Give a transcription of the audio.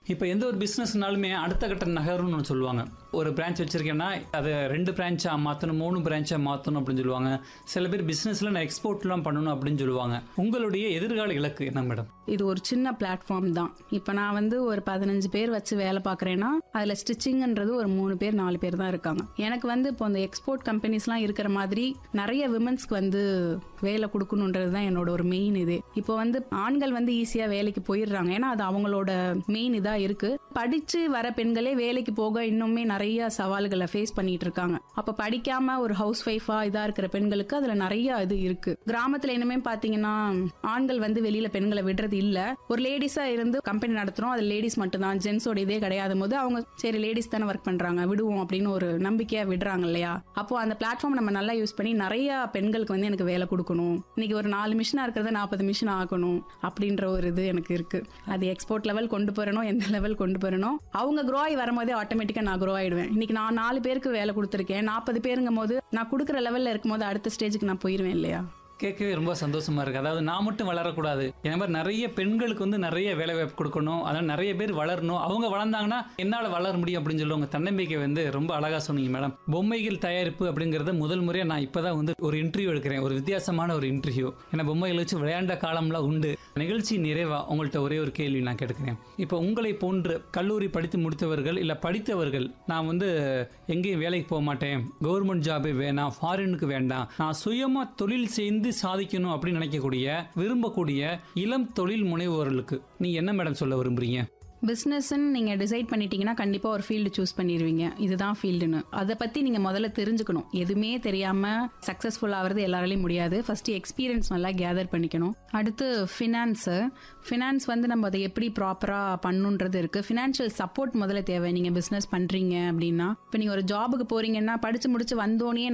இப்போ எந்த ஒரு பிஸ்னஸ்னாலுமே அடுத்த கட்ட நகரும்னு ஒன்று சொல்லுவாங்க ஒரு பிரான்ச் வச்சிருக்கேன்னா அதை ரெண்டு பிரான்ச்சாக மாற்றணும் மூணு பிரான்ச்சாக மாற்றணும் அப்படின்னு சொல்லுவாங்க சில பேர் பிஸ்னஸில் நான் எக்ஸ்போர்ட்லாம் பண்ணணும் அப்படின்னு சொல்லுவாங்க உங்களுடைய எதிர்கால இலக்கு என்ன மேடம் இது ஒரு சின்ன பிளாட்ஃபார்ம் தான் இப்போ நான் வந்து ஒரு பதினஞ்சு பேர் வச்சு வேலை பார்க்குறேன்னா அதில் ஸ்டிச்சிங்ன்றது ஒரு மூணு பேர் நாலு பேர் தான் இருக்காங்க எனக்கு வந்து இப்போ இந்த எக்ஸ்போர்ட் கம்பெனிஸ்லாம் இருக்கிற மாதிரி நிறைய விமன்ஸ்க்கு வந்து வேலை கொடுக்கணுன்றது தான் என்னோட ஒரு மெயின் இது இப்போ வந்து ஆண்கள் வந்து ஈஸியாக வேலைக்கு போயிடுறாங்க ஏன்னா அது அவங்களோட மெயின் இதாக இருக்கு படிச்சு வர பெண்களே வேலைக்கு போக இன்னுமே நிறைய சவால்களை ஃபேஸ் பண்ணிட்டு இருக்காங்க அப்ப படிக்காம ஒரு ஹவுஸ் ஒய்ஃபா இதா இருக்கிற பெண்களுக்கு அதுல நிறைய இது இருக்கு கிராமத்துல இனிமே பாத்தீங்கன்னா ஆண்கள் வந்து வெளியில பெண்களை விடுறது இல்ல ஒரு லேடிஸா இருந்து கம்பெனி நடத்துறோம் அது லேடிஸ் மட்டும்தான் ஜென்ஸோட இதே கிடையாது போது அவங்க சரி லேடிஸ் தானே ஒர்க் பண்றாங்க விடுவோம் அப்படின்னு ஒரு நம்பிக்கையா விடுறாங்க இல்லையா அப்போ அந்த பிளாட்ஃபார்ம் நம்ம நல்லா யூஸ் பண்ணி நிறைய பெண்களுக்கு வந்து எனக்கு வேலை கொடுக்கணும் இன்னைக்கு ஒரு நாலு மிஷினா இருக்கிறத நாற்பது மிஷின் ஆகணும் அப்படின்ற ஒரு இது எனக்கு இருக்கு அது எக்ஸ்போர்ட் லெவல் கொண்டு போறனோ எந்த லெவல் கொண்டு போறனோ அவங்க க்ரோ ஆகி வரும்போதே ஆட்டோமேட்டிக்கா நான் க்ரோ ஆயிடுவேன் இன்னைக்கு நான் நாலு பேருக்கு வேலை கொடுத்துருக்கேன் நாற்பது பேருங்கும் போது நான் கொடுக்குற லெவல்ல இருக்கும்போது அடுத்த ஸ்டேஜுக்கு நான் போயிருவேன் இல்லையா கேட்கவே ரொம்ப சந்தோஷமா இருக்கு அதாவது நான் மட்டும் வளரக்கூடாது என்ன மாதிரி நிறைய பெண்களுக்கு வந்து நிறைய வேலை வாய்ப்பு கொடுக்கணும் அதாவது நிறைய பேர் வளரணும் அவங்க வளர்ந்தாங்கன்னா என்னால் வளர முடியும் அப்படின்னு சொல்லி உங்க தன்னம்பிக்கை வந்து ரொம்ப அழகா சொன்னீங்க மேடம் பொம்மைகள் தயாரிப்பு அப்படிங்கறத முதல் முறையாக நான் இப்பதான் வந்து ஒரு இன்டர்வியூ எடுக்கிறேன் ஒரு வித்தியாசமான ஒரு இன்டர்வியூ ஏன்னா பொம்மைகள் வச்சு விளையாண்ட காலம்லாம் உண்டு நிகழ்ச்சி நிறைவா உங்கள்கிட்ட ஒரே ஒரு கேள்வி நான் கேட்கிறேன் இப்போ உங்களை போன்று கல்லூரி படித்து முடித்தவர்கள் இல்ல படித்தவர்கள் நான் வந்து எங்கேயும் வேலைக்கு போக மாட்டேன் கவர்மெண்ட் ஜாபே வேணாம் ஃபாரினுக்கு வேண்டாம் நான் சுயமா தொழில் செய்து சாதிக்கணும் அப்படின்னு நினைக்கக்கூடிய விரும்பக்கூடிய இளம் தொழில் முனைவோர்களுக்கு நீங்க என்ன மேடம் சொல்ல விரும்புறீங்க பிஸ்னஸ்ன்னு நீங்கள் டிசைட் பண்ணிட்டீங்கன்னா கண்டிப்பாக ஒரு ஃபீல்டு சூஸ் பண்ணிடுவீங்க இதுதான் ஃபீல்டுன்னு அதை பற்றி நீங்கள் முதல்ல தெரிஞ்சுக்கணும் எதுவுமே தெரியாமல் சக்ஸஸ்ஃபுல் ஆகிறது எல்லாராலையும் முடியாது ஃபர்ஸ்ட் எக்ஸ்பீரியன்ஸ் நல்லா கேதர் பண்ணிக்கணும் அடுத்து ஃபினான்ஸு ஃபினான்ஸ் வந்து நம்ம அதை எப்படி ப்ராப்பராக பண்ணுன்றது இருக்குது ஃபினான்ஷியல் சப்போர்ட் முதல்ல தேவை நீங்கள் பிஸ்னஸ் பண்ணுறீங்க அப்படின்னா இப்போ நீங்கள் ஒரு ஜாபுக்கு போகிறீங்கன்னா படித்து முடிச்சு வந்தோடனே